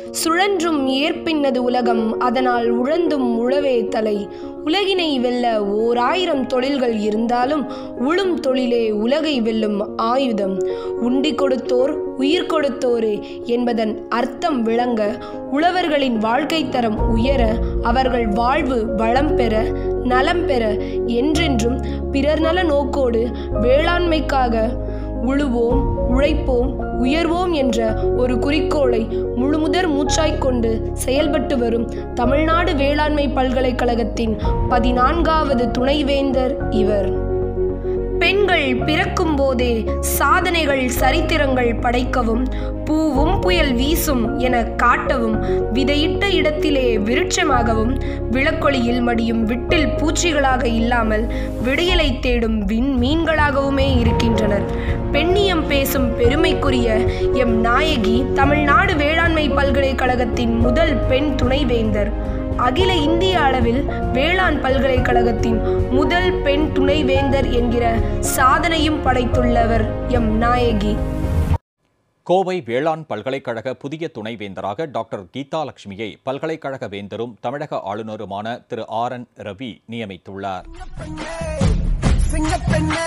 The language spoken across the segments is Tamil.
சுழன்றும் ஏற்பின்னது உலகம் அதனால் உழந்தும் உழவே தலை உலகினை வெல்ல ஓர் ஆயிரம் தொழில்கள் இருந்தாலும் உழும் தொழிலே உலகை வெல்லும் ஆயுதம் உண்டி கொடுத்தோர் உயிர் கொடுத்தோரே என்பதன் அர்த்தம் விளங்க உழவர்களின் வாழ்க்கை தரம் உயர அவர்கள் வாழ்வு வளம் பெற நலம் பெற என்றென்றும் பிறர் நல நோக்கோடு வேளாண்மைக்காக உழுவோம் உழைப்போம் உயர்வோம் என்ற ஒரு குறிக்கோளை முழுமுதற் மூச்சாய்க் கொண்டு செயல்பட்டு வரும் தமிழ்நாடு வேளாண்மை பல்கலைக்கழகத்தின் பதினான்காவது துணைவேந்தர் இவர் பெண்கள் பிறக்கும் போதே சாதனைகள் சரித்திரங்கள் படைக்கவும் பூவும் புயல் வீசும் என காட்டவும் விதையிட்ட இடத்திலே விருட்சமாகவும் விளக்கொளியில் மடியும் விட்டில் பூச்சிகளாக இல்லாமல் விடியலை தேடும் விண் மீன்களாகவுமே இருக்கின்றனர் பெண்ணியம் பேசும் பெருமைக்குரிய எம் நாயகி தமிழ்நாடு வேளாண்மை பல்கலைக்கழகத்தின் முதல் பெண் துணைவேந்தர் அகில இந்திய அளவில் வேளாண் பல்கலைக்கழகத்தின் முதல் பெண் துணைவேந்தர் என்கிற சாதனையும் படைத்துள்ளவர் எம் நாயகி கோவை வேளாண் பல்கலைக்கழக புதிய துணைவேந்தராக டாக்டர் கீதா லட்சுமியை பல்கலைக்கழக வேந்தரும் தமிழக ஆளுநருமான திரு ஆர் என் ரவி நியமித்துள்ளார் சிங்கப்பெண்ணே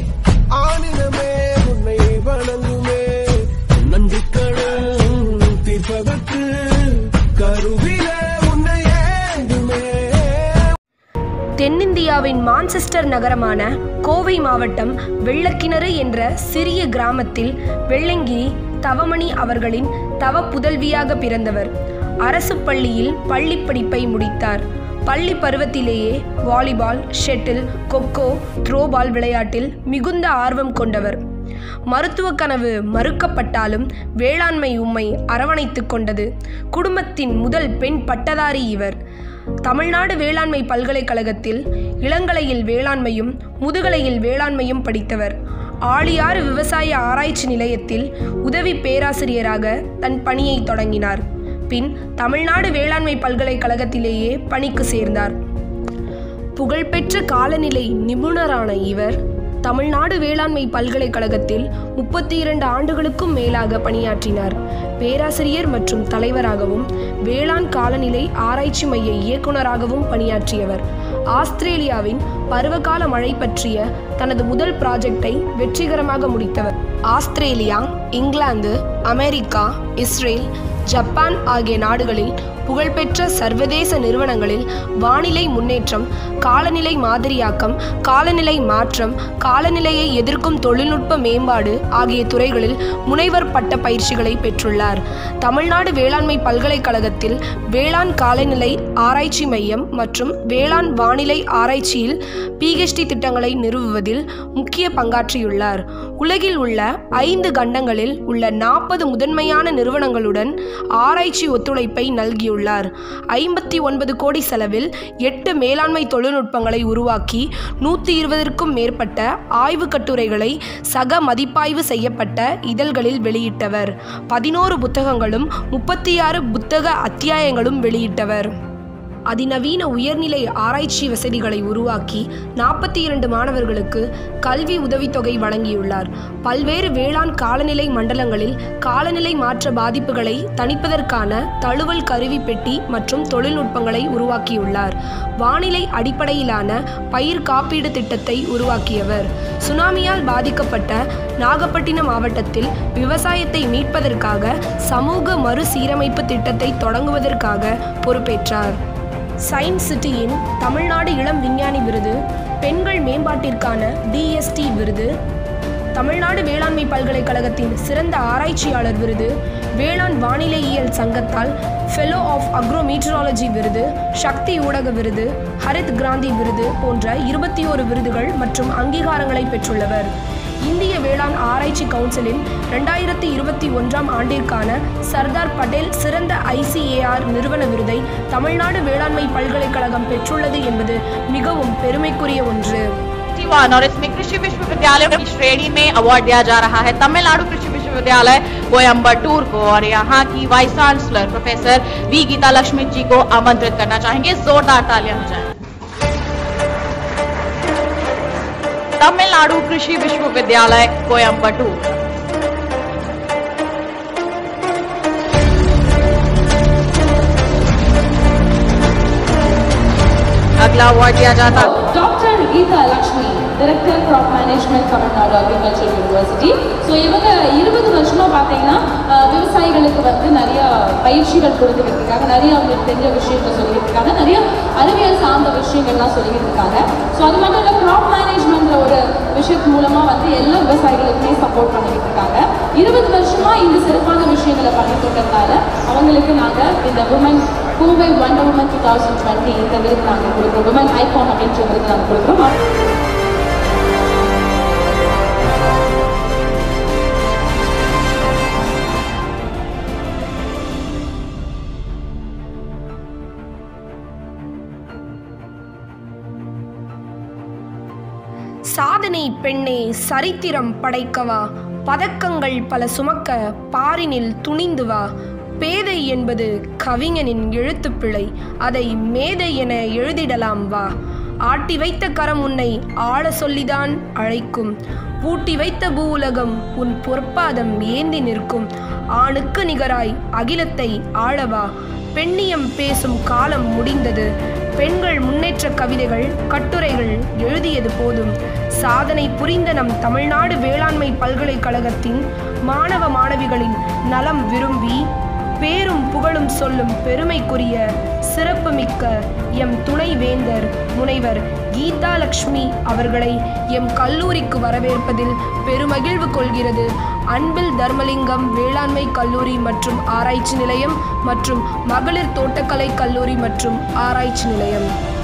ஆனினமே உன்னை வணங்குமே நன்றிக்கடன் தீர்ப்பதற்கு கருவிலே உன்னை ஏந்துமே தென்னிந்தியாவின் மான்செஸ்டர் நகரமான கோவை மாவட்டம் வெள்ளக்கிணறு என்ற சிறிய கிராமத்தில் வெள்ளங்கிரி தவமணி அவர்களின் தவ புதல்வியாக பிறந்தவர் அரசு பள்ளியில் பள்ளி படிப்பை முடித்தார் பள்ளி பருவத்திலேயே வாலிபால் ஷெட்டில் கொக்கோ த்ரோபால் விளையாட்டில் மிகுந்த ஆர்வம் கொண்டவர் மருத்துவ கனவு மறுக்கப்பட்டாலும் வேளாண்மை உம்மை அரவணைத்துக் கொண்டது குடும்பத்தின் முதல் பெண் பட்டதாரி இவர் தமிழ்நாடு வேளாண்மை பல்கலைக்கழகத்தில் இளங்கலையில் வேளாண்மையும் முதுகலையில் வேளாண்மையும் படித்தவர் ஆழியாறு விவசாய ஆராய்ச்சி நிலையத்தில் உதவி பேராசிரியராக தன் பணியை தொடங்கினார் பின் தமிழ்நாடு வேளாண்மை பல்கலைக்கழகத்திலேயே பணிக்கு சேர்ந்தார் புகழ்பெற்ற காலநிலை நிபுணரான இவர் தமிழ்நாடு வேளாண்மை பல்கலைக்கழகத்தில் முப்பத்தி இரண்டு ஆண்டுகளுக்கும் மேலாக பணியாற்றினார் பேராசிரியர் மற்றும் தலைவராகவும் வேளாண் காலநிலை ஆராய்ச்சி மைய இயக்குநராகவும் பணியாற்றியவர் ஆஸ்திரேலியாவின் பருவகால மழை பற்றிய தனது முதல் ப்ராஜெக்டை வெற்றிகரமாக முடித்தவர் ஆஸ்திரேலியா இங்கிலாந்து அமெரிக்கா இஸ்ரேல் ஜப்பான் ஆகிய நாடுகளில் புகழ்பெற்ற சர்வதேச நிறுவனங்களில் வானிலை முன்னேற்றம் காலநிலை மாதிரியாக்கம் காலநிலை மாற்றம் காலநிலையை எதிர்க்கும் தொழில்நுட்ப மேம்பாடு ஆகிய துறைகளில் முனைவர் பட்ட பயிற்சிகளை பெற்றுள்ளார் தமிழ்நாடு வேளாண்மை பல்கலைக்கழகத்தில் வேளாண் காலநிலை ஆராய்ச்சி மையம் மற்றும் வேளாண் வானிலை ஆராய்ச்சியில் பிஹெச்டி திட்டங்களை நிறுவுவதில் முக்கிய பங்காற்றியுள்ளார் உலகில் உள்ள ஐந்து கண்டங்களில் உள்ள நாற்பது முதன்மையான நிறுவனங்களுடன் ஆராய்ச்சி ஒத்துழைப்பை நல்கியுள்ளார் ஐம்பத்தி ஒன்பது கோடி செலவில் எட்டு மேலாண்மை தொழில்நுட்பங்களை உருவாக்கி நூற்றி இருபதற்கும் மேற்பட்ட ஆய்வுக் கட்டுரைகளை சக மதிப்பாய்வு செய்யப்பட்ட இதழ்களில் வெளியிட்டவர் பதினோரு புத்தகங்களும் முப்பத்தி ஆறு புத்தக அத்தியாயங்களும் வெளியிட்டவர் அதிநவீன உயர்நிலை ஆராய்ச்சி வசதிகளை உருவாக்கி நாற்பத்தி இரண்டு மாணவர்களுக்கு கல்வி உதவித்தொகை வழங்கியுள்ளார் பல்வேறு வேளாண் காலநிலை மண்டலங்களில் காலநிலை மாற்ற பாதிப்புகளை தணிப்பதற்கான தழுவல் கருவி பெட்டி மற்றும் தொழில்நுட்பங்களை உருவாக்கியுள்ளார் வானிலை அடிப்படையிலான பயிர் காப்பீடு திட்டத்தை உருவாக்கியவர் சுனாமியால் பாதிக்கப்பட்ட நாகப்பட்டினம் மாவட்டத்தில் விவசாயத்தை மீட்பதற்காக சமூக மறுசீரமைப்பு திட்டத்தை தொடங்குவதற்காக பொறுப்பேற்றார் சயின்ஸ் சிட்டியின் தமிழ்நாடு இளம் விஞ்ஞானி விருது பெண்கள் மேம்பாட்டிற்கான டிஎஸ்டி விருது தமிழ்நாடு வேளாண்மை பல்கலைக்கழகத்தின் சிறந்த ஆராய்ச்சியாளர் விருது வேளாண் வானிலையியல் சங்கத்தால் ஃபெலோ ஆஃப் அக்ரோ மீட்டராலஜி விருது சக்தி ஊடக விருது ஹரித் கிராந்தி விருது போன்ற இருபத்தி ஓரு விருதுகள் மற்றும் அங்கீகாரங்களை பெற்றுள்ளவர் இந்திய வேளாண் ஆராய்ச்சி கவுன்சிலின் ரெண்டாயிரத்தி இருபத்தி ஒன்றாம் ஆண்டிற்கான சர்தார் பட்டேல் சிறந்த ஐசிஏஆர் நிறுவன விருதை தமிழ்நாடு வேளாண்மை பல்கலைக்கழகம் பெற்றுள்ளது என்பது மிகவும் பெருமைக்குரிய ஒன்று वन और इसमें कृषि विश्वविद्यालय की श्रेणी में अवार्ड दिया जा रहा है तमिलनाडु कृषि विश्वविद्यालय कोयम्बटूर को और यहाँ की vice chancellor professor V Geetha Lakshmi ji को आमंत्रित करना चाहेंगे जोरदार तालियां हो जाए तमिलनाडु कृषि विश्वविद्यालय कोयम्बटूर अगला अवार्ड दिया जाता है doctor Geetha Lakshmi director crop management Tamil Nadu agriculture university so இவங்க இருபது வருஷமா பார்த்தீங்கன்னா அஹ், விவசாயிகளுக்கு வந்து நிறைய பயிற்சிகள் கொடுத்துக்கிட்டு இருக்காங்க நிறைய அவங்களுக்கு தெரிஞ்ச விஷயங்கள் சொல்லிக்கிட்டு இருக்காங்க நிறைய அறிவியல் சார்ந்த விஷயங்கள்லாம் சொல்லிக்கிட்டு இருக்காங்க ஸோ அது மட்டும் இல்லை கிராப் மேனேஜ்மெண்ட்ற ஒரு விஷயத்து மூலமா வந்து எல்லா விவசாயிகளுக்குமே சப்போர்ட் பண்ணிக்கிட்டு இருக்காங்க இருபது வருஷமா இந்த சிறப்பான விஷயங்களை பண்ணிட்டு இருக்கிறதுனால அவங்களுக்கு நாங்கள் இந்த woman Kovai one woman two thousand twenty இந்த விருது நாங்கள் கொடுக்குறோம் உமன் ஐகான் அப்படின்ற விருது நாங்கள் கொடுக்குறோம் சாதனை பெண்ணே சரித்திரம் படைக்கவா பதக்கங்கள் பல சுமக்க பாரினில் துணிந்து வா பேதை என்பது கவிஞனின் எழுத்துப்பிழை அதை மேதை என எழுதிடலாம் வா ஆட்டி வைத்த கரம் உன்னை ஆள சொல்லிதான் அழைக்கும் பூட்டி வைத்த பூவுலகம் உன் பொற்பாதம் ஏந்தி நிற்கும் ஆணுக்கு நிகராய் அகிலத்தை ஆளவா பெண்ணியம் பேசும் காலம் முடிந்தது பெண்கள் முன்னேற்ற கவிதைகள் கட்டுரைகள் எழுதியது போதும் சாதனை புரிந்த நம் தமிழ்நாடு வேளாண்மை பல்கலைக்கழகத்தின் மாணவ மாணவிகளின் நலம் விரும்பி பேரும் புகழும் சொல்லும் பெருமைக்குரிய சிறப்புமிக்க எம் துணைவேந்தர் முனைவர் கீதா லக்ஷ்மி அவர்களை எம் கல்லூரிக்கு வரவேற்பதில் பெருமகிழ்வு கொள்கிறது அன்பில் தர்மலிங்கம் வேளாண்மை கல்லூரி மற்றும் ஆராய்ச்சி நிலையம் மற்றும் மகளிர் தோட்டக்கலை கல்லூரி மற்றும் ஆராய்ச்சி நிலையம்